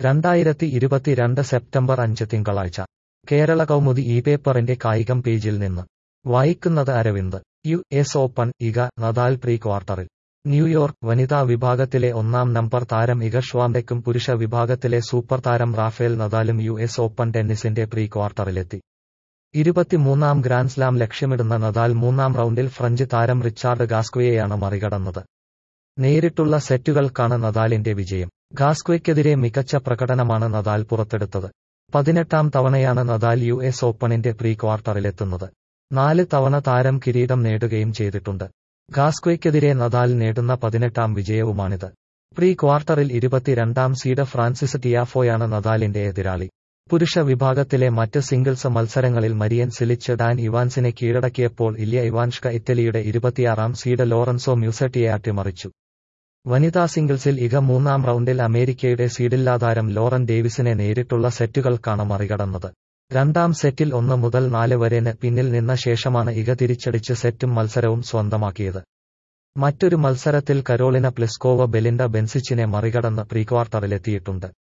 രണ്ടായിരത്തി ഇരുപത്തിരണ്ട് സെപ്റ്റംബർ അഞ്ച് തിങ്കളാഴ്ച കേരള കൗമുദി ഈ പേപ്പറിന്റെ കായികം പേജിൽ നിന്ന് വായിക്കുന്നത് അരവിന്ദ് യു എസ് ഓപ്പൺ ഇക നദാൽ പ്രീ ക്വാർട്ടറിൽ ന്യൂയോർക്ക് വനിതാ വിഭാഗത്തിലെ ഒന്നാം നമ്പർ താരം ഇഗ ഷ്വാംബെക്കും പുരുഷ വിഭാഗത്തിലെ സൂപ്പർ താരം റാഫേൽ നദാലും യു എസ് ഓപ്പൺ ടെന്നീസിന്റെ പ്രീ ക്വാർട്ടറിലെത്തി ഇരുപത്തിമൂന്നാം ഗ്രാൻഡ്സ്ലാം ലക്ഷ്യമിടുന്ന നദാൽ മൂന്നാം റൗണ്ടിൽ ഫ്രഞ്ച് താരം റിച്ചാർഡ് ഗാസ്ക്വയെയാണ് മറികടന്നത് നേരിട്ടുള്ള സെറ്റുകൾക്കാണ് നദാലിന്റെ വിജയം ഗാസ്ക്വയ്ക്കെതിരെ മികച്ച പ്രകടനമാണ് നദാൽ പുറത്തെടുത്തത് പതിനെട്ടാം തവണയാണ് നദാൽ യു എസ് ഓപ്പണിന്റെ പ്രീ ക്വാർട്ടറിലെത്തുന്നത് നാല് തവണ താരം കിരീടം നേടുകയും ചെയ്തിട്ടുണ്ട് ഗാസ്ക്വയ്ക്കെതിരെ നദാൽ നേടുന്ന പതിനെട്ടാം വിജയവുമാണിത് പ്രീ ക്വാർട്ടറിൽ ഇരുപത്തിരണ്ടാം സീഡ് ഫ്രാൻസിസ് ടിയാഫോയാണ് നദാലിന്റെ എതിരാളി പുരുഷ വിഭാഗത്തിലെ മറ്റ് സിംഗിൾസ് മത്സരങ്ങളിൽ മരിയൻ സിലിച്ച് ഡാൻ ഇവാൻസിനെ കീഴടക്കിയപ്പോൾ ഇല്യ ഇവാൻഷ്ക ഇറ്റലിയുടെ ഇരുപത്തിയാറാം സീഡ് ലോറൻസോ മ്യൂസറ്റിയെ അട്ടിമറിച്ചു വനിതാ സിംഗിൾസിൽ ഇക മൂന്നാം റൗണ്ടിൽ അമേരിക്കയുടെ സീഡില്ലാതാരം ലോറൻ ഡേവിസിനെ നേരിട്ടുള്ള സെറ്റുകൾക്കാണ് മറികടന്നത് രണ്ടാം സെറ്റിൽ ഒന്ന് മുതൽ നാല് വരെ പിന്നിൽ നിന്ന ശേഷമാണ് ഇക തിരിച്ചടിച്ച് സെറ്റും മത്സരവും സ്വന്തമാക്കിയത് മറ്റൊരു മത്സരത്തിൽ കരോളിന പ്ലിസ്കോവ ബെലിൻഡ ബെൻസിച്ചിനെ മറികടന്ന് പ്രീക്വാർട്ടറിലെത്തിയിട്ടുണ്ട്